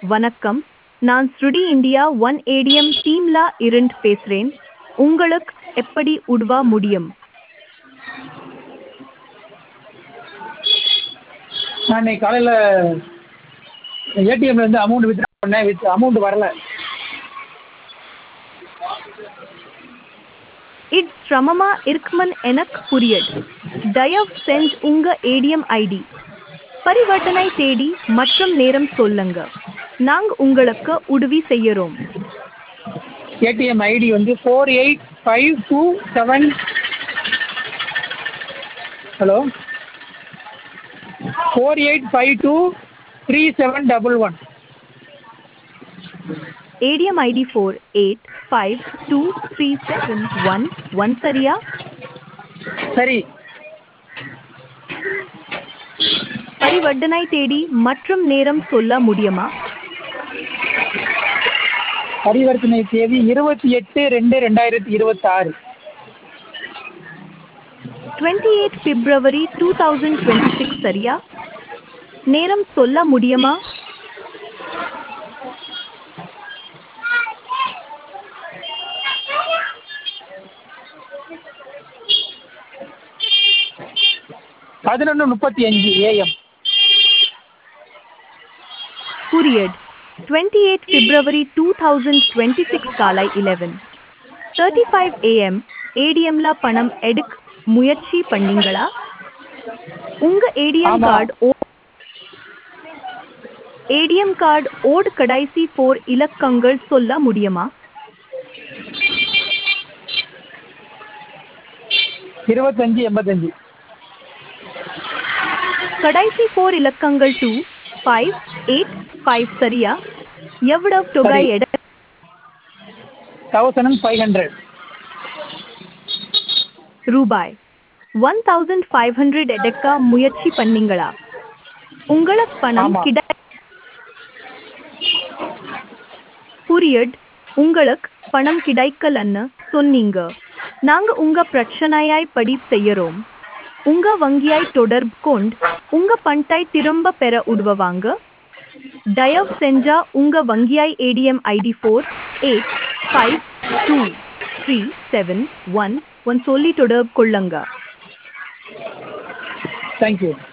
வணக்கம் நான் ஸ்ருடி இந்தியா ஒன் ஏடிஎம் டீம்ல இருந்து பேசுறேன் உங்களுக்கு எப்படி உதவ முடியும் நான் இன்னைக்கு காலையில் ஏடிஎம்லேருந்து அமௌண்ட் வித்ட்ரா பண்ணேன் வித் அமௌண்ட் வரல இது சிரமமா இருக்குமன் எனக்கு புரியுது தயவு செஞ்சு உங்க ஏடிஎம் ஐடி பரிவர்த்தனை தேடி மற்றும் நேரம் சொல்லுங்க நாங்க உங்களுக்கு உதவி செய்யறோம் ஏடிஎம் ஐடி வந்து four eight five two seven hello four eight five two three seven double one ATM ID four eight five two three seven one one சரியா சரி பரிவர்த்தனை தேடி மற்றும் நேரம் சொல்ல முடியுமா பரிவர்த்தனை தேதி இருபத்தி எட்டு ரெண்டு ரெண்டாயிரத்தி இருபத்தாறு twenty eight February two thousand twenty six சரியா நேரம் சொல்ல முடியுமா பதினொன்று முப்பத்தி அஞ்சு AM period twenty eight February two thousand twenty six காலை இலெவன் தேர்ட்டி ஃபைவ் ஏஎம் ஏடிஎம்ல பணம் எடுக்க முயற்சி பண்ணீங்களா உங்க ஏடிஎம் ஆமா. கார்டு ஓ ஏடிஎம் கார்டு ஓட் கடைசி ஃபோர் இலக்கங்கள் சொல்ல முடியுமா இருபத்தஞ்சு எண்பத்தஞ்சு கடைசி ஃபோர் இலக்கங்கள் டூ ஃபைவ் எயிட் ஃபைவ் சரியா எவ்வளவு தொகை சரி. எட தௌசண்ட் ஃபைவ் ஹண்ட்ரட் ரூபாய் ஒன் தௌசண்ட் ஃபைவ் ஹண்ட்ரட் எடுக்க முயற்சி பண்ணீங்களா உங்களுக்கு பணம் ஆமா. கிடை புரியட் உங்களுக்கு பணம் கிடைக்கலன்னு சொன்னீங்க நாங்க உங்க பிரச்சனையாய் படி செய்யறோம் உங்க வங்கியாய் தொடர்பு கொண்டு உங்க பணத்தை திரும்ப பெற உதவுவாங்க தயவு செஞ்சா உங்க வங்கியாய் ATM ID four eight five two three seven one one சொல்லி தொடர்பு கொள்ளுங்க தேங்க்யூ